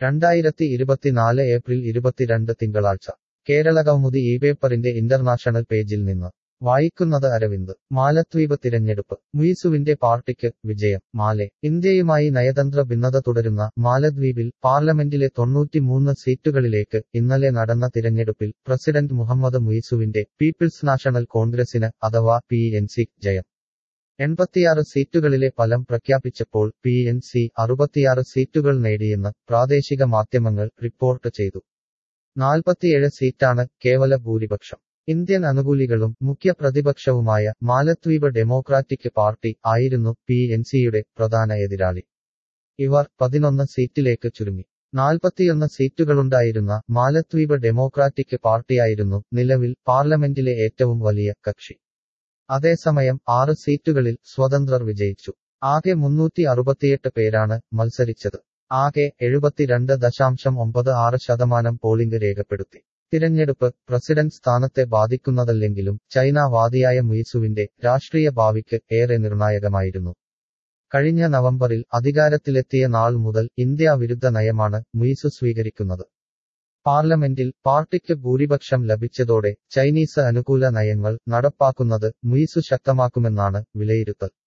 രണ്ടായിരത്തി ഇരുപത്തിനാല് ഏപ്രിൽ ഇരുപത്തിരണ്ട് തിങ്കളാഴ്ച കേരള കൗമുദി ഈ പേപ്പറിന്റെ ഇന്റർനാഷണൽ പേജിൽ നിന്ന് വായിക്കുന്നത് അരവിന്ദ് മാലദ്വീപ് തിരഞ്ഞെടുപ്പ് മുയിസുവിന്റെ പാർട്ടിക്ക് വിജയം മാലെ ഇന്ത്യയുമായി നയതന്ത്ര ഭിന്നത തുടരുന്ന മാലദ്വീപിൽ പാർലമെന്റിലെ തൊണ്ണൂറ്റിമൂന്ന് സീറ്റുകളിലേക്ക് ഇന്നലെ നടന്ന തിരഞ്ഞെടുപ്പിൽ പ്രസിഡന്റ് മുഹമ്മദ് മുയിസുവിന്റെ പീപ്പിൾസ് നാഷണൽ കോൺഗ്രസിന് അഥവാ പി എൻ സി ജയം എൺപത്തിയാറ് സീറ്റുകളിലെ ഫലം പ്രഖ്യാപിച്ചപ്പോൾ പി എൻ സി അറുപത്തിയാറ് സീറ്റുകൾ നേടിയെന്ന് പ്രാദേശിക മാധ്യമങ്ങൾ റിപ്പോർട്ട് ചെയ്തു നാൽപ്പത്തിയേഴ് സീറ്റാണ് കേവല ഭൂരിപക്ഷം ഇന്ത്യൻ അനുകൂലികളും മുഖ്യ പ്രതിപക്ഷവുമായ മാലദ്വീപ് ഡെമോക്രാറ്റിക് പാർട്ടി ആയിരുന്നു പി എൻ സിയുടെ പ്രധാന എതിരാളി ഇവർ പതിനൊന്ന് സീറ്റിലേക്ക് ചുരുങ്ങി നാൽപ്പത്തിയൊന്ന് സീറ്റുകളുണ്ടായിരുന്ന മാലദ്വീപ് ഡെമോക്രാറ്റിക് പാർട്ടിയായിരുന്നു നിലവിൽ പാർലമെന്റിലെ ഏറ്റവും വലിയ കക്ഷി അതേസമയം ആറ് സീറ്റുകളിൽ സ്വതന്ത്രർ വിജയിച്ചു ആകെ മുന്നൂറ്റി അറുപത്തിയെട്ട് പേരാണ് മത്സരിച്ചത് ആകെ എഴുപത്തിരണ്ട് ദശാംശം ഒമ്പത് ആറ് ശതമാനം പോളിംഗ് രേഖപ്പെടുത്തി തിരഞ്ഞെടുപ്പ് പ്രസിഡന്റ് സ്ഥാനത്തെ ബാധിക്കുന്നതല്ലെങ്കിലും ചൈന വാദിയായ മുയിസുവിന്റെ രാഷ്ട്രീയ ഭാവിക്ക് ഏറെ നിർണായകമായിരുന്നു കഴിഞ്ഞ നവംബറിൽ അധികാരത്തിലെത്തിയ നാൾ മുതൽ ഇന്ത്യ വിരുദ്ധ നയമാണ് മുയിസു സ്വീകരിക്കുന്നത് പാർലമെന്റിൽ പാർട്ടിക്ക് ഭൂരിപക്ഷം ലഭിച്ചതോടെ ചൈനീസ് അനുകൂല നയങ്ങൾ നടപ്പാക്കുന്നത് മുയിസു ശക്തമാക്കുമെന്നാണ് വിലയിരുത്തൽ